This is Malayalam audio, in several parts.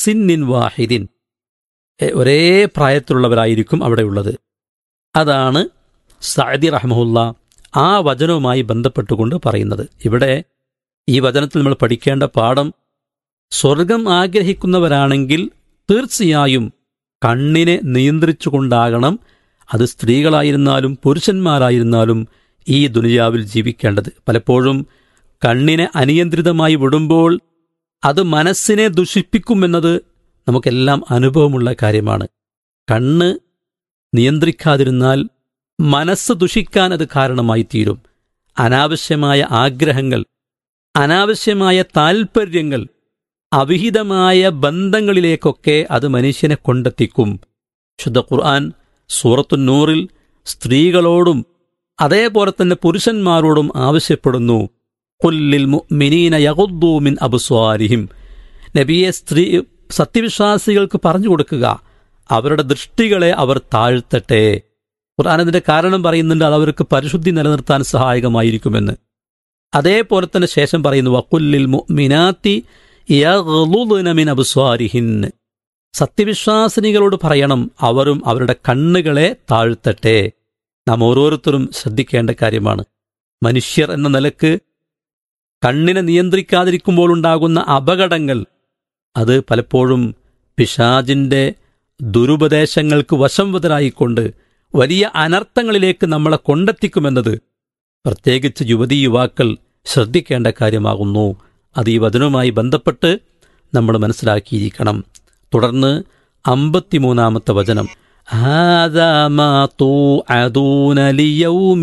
സിന്നിൻ വാഹിദിൻ എ, ഒരേ പ്രായത്തിലുള്ളവരായിരിക്കും അവിടെയുള്ളത് അതാണ് സഅദി റഹ്മുല്ല ആ വചനവുമായി ബന്ധപ്പെട്ടുകൊണ്ട് പറയുന്നത് ഇവിടെ ഈ വചനത്തിൽ നമ്മൾ പഠിക്കേണ്ട പാഠം സ്വർഗം ആഗ്രഹിക്കുന്നവരാണെങ്കിൽ തീർച്ചയായും കണ്ണിനെ നിയന്ത്രിച്ചുകൊണ്ടാകണം അത് സ്ത്രീകളായിരുന്നാലും പുരുഷന്മാരായിരുന്നാലും ഈ ദുനിയാവിൽ ജീവിക്കേണ്ടത് പലപ്പോഴും കണ്ണിനെ അനിയന്ത്രിതമായി വിടുമ്പോൾ അത് മനസ്സിനെ ദുഷിപ്പിക്കുമെന്നത് നമുക്കെല്ലാം അനുഭവമുള്ള കാര്യമാണ് കണ്ണ് നിയന്ത്രിക്കാതിരുന്നാൽ മനസ്സ് ദുഷിക്കാൻ അത് കാരണമായി തീരും അനാവശ്യമായ ആഗ്രഹങ്ങൾ അനാവശ്യമായ താൽപ്പര്യങ്ങൾ അവിഹിതമായ ബന്ധങ്ങളിലേക്കൊക്കെ അത് മനുഷ്യനെ കൊണ്ടെത്തിക്കും ശുദ്ധ ഖുർആൻ സൂറത്തു നൂറിൽ സ്ത്രീകളോടും അതേപോലെ തന്നെ പുരുഷന്മാരോടും ആവശ്യപ്പെടുന്നു കുല്ലിൽ മുഅ്മിനീന യഗുദ്ദൂ മിൻ അബ്സ്വാരിഹിം നബിയെ സ്ത്രീ സത്യവിശ്വാസികൾക്ക് പറഞ്ഞു കൊടുക്കുക അവരുടെ ദൃഷ്ടികളെ അവർ താഴ്ത്തട്ടെ ഖുർആൻ അതിന്റെ കാരണം പറയുന്നുണ്ട് അത് അവർക്ക് പരിശുദ്ധി നിലനിർത്താൻ സഹായകമായിരിക്കുമെന്ന് അതേപോലെ തന്നെ ശേഷം പറയുന്നു വക്കുല്ലിൽ മുഅ്മിനാത്തി യഗ്ളുദ്ന മിൻ അബ്സ്വാരിഹിൻ സത്യവിശ്വാസിനികളോട് പറയണം അവരും അവരുടെ കണ്ണുകളെ താഴ്ത്തട്ടെ നാം ഓരോരുത്തരും ശ്രദ്ധിക്കേണ്ട കാര്യമാണ് മനുഷ്യർ എന്ന നിലക്ക് കണ്ണിനെ നിയന്ത്രിക്കാതിരിക്കുമ്പോൾ ഉണ്ടാകുന്ന അപകടങ്ങൾ അത് പലപ്പോഴും പിശാജിന്റെ ദുരുപദേശങ്ങൾക്ക് വശംവതരായിക്കൊണ്ട് വലിയ അനർത്ഥങ്ങളിലേക്ക് നമ്മളെ കൊണ്ടെത്തിക്കുമെന്നത് പ്രത്യേകിച്ച് യുവതീ യുവാക്കൾ ശ്രദ്ധിക്കേണ്ട കാര്യമാകുന്നു അത് ഈ വചനവുമായി ബന്ധപ്പെട്ട് നമ്മൾ മനസ്സിലാക്കിയിരിക്കണം തുടർന്ന് അമ്പത്തിമൂന്നാമത്തെ വചനം هذا ما توعدون ليوم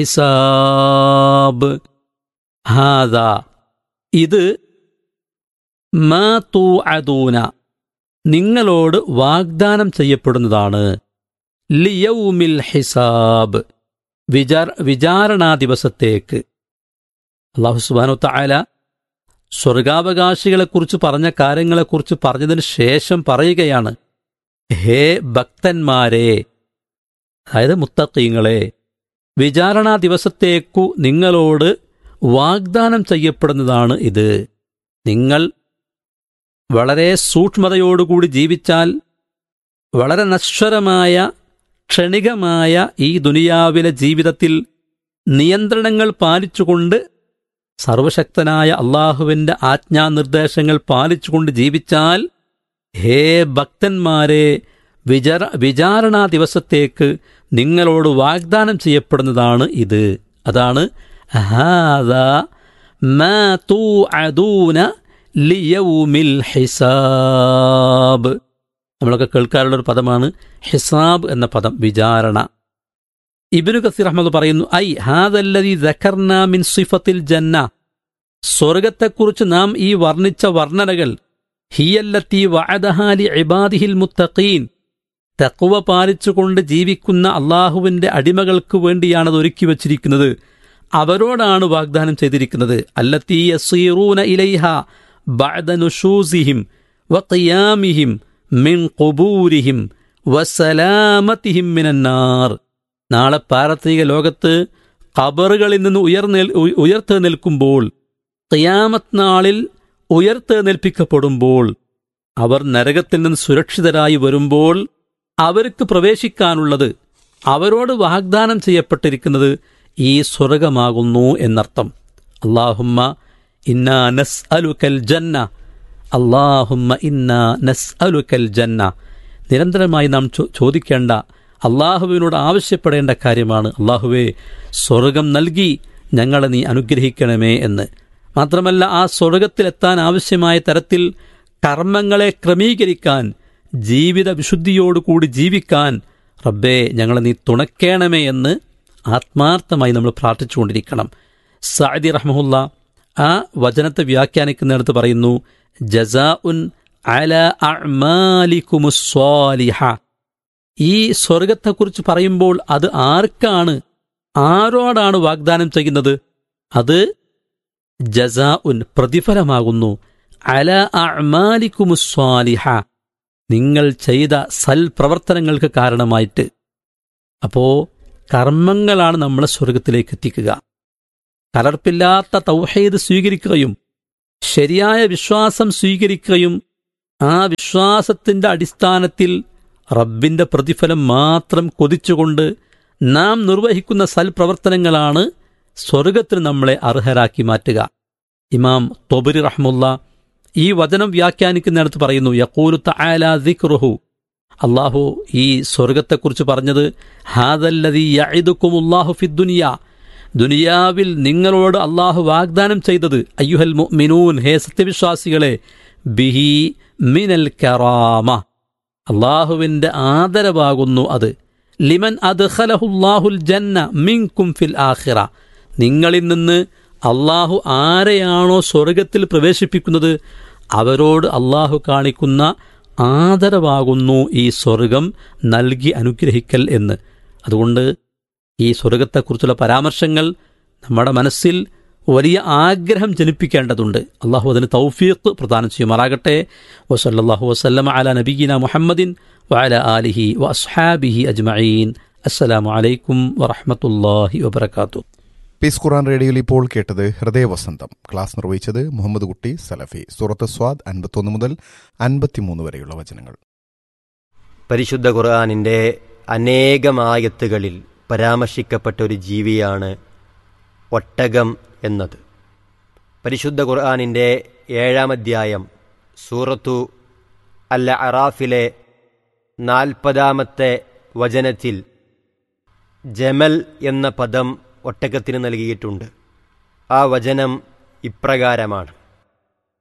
الحساب هذا ഇത് മാ തൂഅദൂന നിങ്ങളോട് വാഗ്ദാനം ചെയ്യപ്പെടുന്നതാണ് ലിയൗമിൽ ഹിസാബ് വിചാര വിചാരണാ ദിവസത്തേക്ക് അള്ളാഹു സുബാനു തായാല സ്വർഗാവകാശികളെക്കുറിച്ച് പറഞ്ഞ കാര്യങ്ങളെക്കുറിച്ച് പറഞ്ഞതിന് ശേഷം പറയുകയാണ് ഹേ ഭക്തന്മാരെ അതായത് മുത്തക്കീങ്ങളെ വിചാരണാ ദിവസത്തേക്കു നിങ്ങളോട് വാഗ്ദാനം ചെയ്യപ്പെടുന്നതാണ് ഇത് നിങ്ങൾ വളരെ സൂക്ഷ്മതയോടുകൂടി ജീവിച്ചാൽ വളരെ നശ്വരമായ ക്ഷണികമായ ഈ ദുനിയാവിലെ ജീവിതത്തിൽ നിയന്ത്രണങ്ങൾ പാലിച്ചുകൊണ്ട് സർവശക്തനായ അള്ളാഹുവിന്റെ ആജ്ഞാനിർദ്ദേശങ്ങൾ പാലിച്ചുകൊണ്ട് ജീവിച്ചാൽ ഹേ ഭക്തന്മാരെ വിചാര വിചാരണാ ദിവസത്തേക്ക് നിങ്ങളോട് വാഗ്ദാനം ചെയ്യപ്പെടുന്നതാണ് ഇത് അതാണ് ഹാദാ മാ തൂഅദൂന ലിയൗമിൽ ഹിസാബ് നമ്മളൊക്കെ കേൾക്കാറുള്ള ഒരു പദമാണ് ഹിസാബ് എന്ന പദം വിചാരണ ഇബിനു കസീർ അഹമ്മദ് പറയുന്നു ഐ ഹാദല്ലതി ദഖർന മിൻ സിഫത്തിൽ ജന്ന സ്വർഗത്തെക്കുറിച്ച് നാം ഈ വർണ്ണിച്ച വർണ്ണനകൾ ഹിയല്ലത്തി വഅദഹാലി ഇബാദിഹിൽ മുത്തഖീൻ തഖ്വ പാലിച്ചുകൊണ്ട് ജീവിക്കുന്ന അള്ളാഹുവിന്റെ അടിമകൾക്ക് വേണ്ടിയാണ് അത് ഒരുക്കി വച്ചിരിക്കുന്നത് അവരോടാണ് വാഗ്ദാനം ചെയ്തിരിക്കുന്നത് അല്ലത്തി യസീറൂന ഇലൈഹ ബഅദ നുഷൂസിഹിം വഖിയാമിഹിം മിൻ ഖുബൂരിഹിം വസലാമത്തിഹിം മിനന്നാർ നാളെ പാരത്രിക ലോകത്ത് ഖബറുകളിൽ നിന്ന് ഉയർന്നേൽ ഉയർത്ത് നിൽക്കുമ്പോൾ ഖിയാമത്ത് നാളിൽ ഉയർത്തെഴുന്നേൽപ്പിക്കപ്പെടുമ്പോൾ അവർ നരകത്തിൽ നിന്ന് സുരക്ഷിതരായി വരുമ്പോൾ അവർക്ക് പ്രവേശിക്കാനുള്ളത് അവരോട് വാഗ്ദാനം ചെയ്യപ്പെട്ടിരിക്കുന്നത് ഈ സ്വർഗമാകുന്നു എന്നർത്ഥം അള്ളാഹുമ്മ ഇന്നാ നസ് അലുക്കൽ ജന്ന അള്ളാഹുമ്മ ഇന്നാ നസ് അലുക്കൽ ജന്ന നിരന്തരമായി നാം ചോ- ചോദിക്കേണ്ട അള്ളാഹുവിനോട് ആവശ്യപ്പെടേണ്ട കാര്യമാണ് അള്ളാഹുവേ സ്വർഗം നൽകി ഞങ്ങളെ നീ അനുഗ്രഹിക്കണമേ എന്ന് മാത്രമല്ല ആ സ്വർഗത്തിലെത്താൻ ആവശ്യമായ തരത്തിൽ കർമ്മങ്ങളെ ക്രമീകരിക്കാൻ ജീവിത വിശുദ്ധിയോടുകൂടി ജീവിക്കാൻ റബ്ബേ ഞങ്ങളെ നീ തുണയ്ക്കണമേ എന്ന് ആത്മാർത്ഥമായി നമ്മൾ പ്രാർത്ഥിച്ചുകൊണ്ടിരിക്കണം സാദി റഹ്മുല്ല ആ വചനത്തെ വ്യാഖ്യാനിക്കുന്നിടത്ത് പറയുന്നു ജസാ ഉൻ അല അഅ്മാലിക്കുമുസ്വാലിഹ ഈ സ്വർഗത്തെക്കുറിച്ച് പറയുമ്പോൾ അത് ആർക്കാണ് ആരോടാണ് വാഗ്ദാനം ചെയ്യുന്നത് അത് ജസാ ഉൻ പ്രതിഫലമാകുന്നു അല അഅ്മാലിക്കുമുസ്വാലിഹ നിങ്ങൾ ചെയ്ത സൽപ്രവർത്തനങ്ങൾക്ക് കാരണമായിട്ട് അപ്പോ കർമ്മങ്ങളാണ് നമ്മളെ സ്വർഗത്തിലേക്ക് എത്തിക്കുക കലർപ്പില്ലാത്ത തൗഹീദ് സ്വീകരിക്കുകയും ശരിയായ വിശ്വാസം സ്വീകരിക്കുകയും ആ വിശ്വാസത്തിൻ്റെ അടിസ്ഥാനത്തിൽ റബ്ബിൻ്റെ പ്രതിഫലം മാത്രം കൊതിച്ചുകൊണ്ട് നാം നിർവഹിക്കുന്ന സൽപ്രവർത്തനങ്ങളാണ് സ്വർഗത്തിന് നമ്മളെ അർഹരാക്കി മാറ്റുക ഇമാം തൊബരി റഹ്മുല്ല ഈ വചനം വ്യാഖ്യാനിക്കുന്നിടത്ത് പറയുന്നു യക്കൂലു തആല ദിക്റുഹു അള്ളാഹു ഈ സ്വർഗത്തെക്കുറിച്ച് പറഞ്ഞത് ഹാദല്ലതി യഇദുക്കുമുല്ലാഹു ഫിദ്ദുനിയ ദുനിയാവിൽ നിങ്ങളോട് അള്ളാഹു വാഗ്ദാനം ചെയ്തത് അയ്യുഹൽ മുഅ്മിനൂൻ ഹേ സത്യവിശ്വാസികളെ ബിഹി മിനൽ കറാമ അള്ളാഹുവിൻ്റെ ആദരവാകുന്നു അത് ലിമൻ അദ്ഖലഹുല്ലാഹുൽ ജന്ന മിൻകും ഫിൽ ആഖിറ നിങ്ങളിൽ നിന്ന് അള്ളാഹു ആരെയാണോ സ്വർഗത്തിൽ പ്രവേശിപ്പിക്കുന്നത് അവരോട് അള്ളാഹു കാണിക്കുന്ന ആദരവാകുന്നു ഈ സ്വർഗം നൽകി അനുഗ്രഹിക്കൽ എന്ന് അതുകൊണ്ട് ഈ സ്വർഗത്തെക്കുറിച്ചുള്ള പരാമർശങ്ങൾ നമ്മുടെ മനസ്സിൽ വലിയ ആഗ്രഹം ജനിപ്പിക്കേണ്ടതുണ്ട് അള്ളാഹു അതിന് തൗഫീഖ് പ്രദാനം ചെയ്യുമാറാകട്ടെ വസല്ലാഹു വസ്ലം അല നബീന മുഹമ്മദിൻ വഅല ആലിഹി വ അസ്ഹാബിഹി അജ്മഈൻ അസ്സലാമു അലൈക്കും വറഹ്മത്തുള്ളാഹി വബറകാതുഹു പീസ് ഖുറാൻ റേഡിയോയിൽ ഇപ്പോൾ കേട്ടത് ഹൃദയവസന്തം ക്ലാസ് നിർവഹിച്ചത് മുഹമ്മദ് കുട്ടി സലഫി സൂറത്ത് സ്വാദ് അൻപത്തൊന്ന് മുതൽ അൻപത്തിമൂന്ന് വരെയുള്ള വചനങ്ങൾ പരിശുദ്ധ ഖുർആാനിൻ്റെ അനേകമായത്തുകളിൽ പരാമർശിക്കപ്പെട്ട ഒരു ജീവിയാണ് ഒട്ടകം എന്നത് പരിശുദ്ധ ഖുർആാനിൻ്റെ ഏഴാം അധ്യായം സൂറത്തു അൽ അറാഫിലെ നാൽപ്പതാമത്തെ വചനത്തിൽ ജമൽ എന്ന പദം ഒട്ടകത്തിന് നൽകിയിട്ടുണ്ട് ആ വചനം ഇപ്രകാരമാണ്